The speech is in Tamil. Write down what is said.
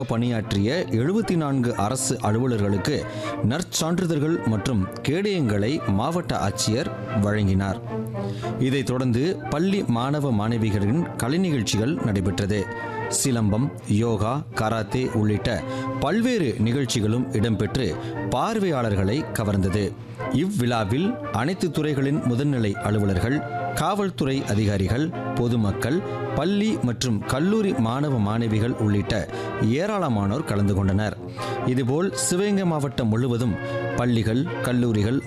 பணியாற்றிய எழுபத்தி நான்கு அரசு அலுவலர்களுக்கு நற்சான்றிதழ்கள் மற்றும் கேடயங்களை மாவட்ட ஆட்சியர் வழங்கினார் இதைத் தொடர்ந்து பள்ளி மாணவ மாணவிகளின் கலை நிகழ்ச்சிகள் நடைபெற்றது சிலம்பம் யோகா கராத்தே உள்ளிட்ட பல்வேறு நிகழ்ச்சிகளும் இடம்பெற்று பார்வையாளர்களை கவர்ந்தது இவ்விழாவில் அனைத்து துறைகளின் முதல்நிலை அலுவலர்கள் காவல்துறை அதிகாரிகள் பொதுமக்கள் பள்ளி மற்றும் கல்லூரி மாணவ மாணவிகள் உள்ளிட்ட ஏராளமானோர் கலந்து கொண்டனர் இதுபோல் சிவகங்கை மாவட்டம் முழுவதும் பள்ளிகள் கல்லூரிகள்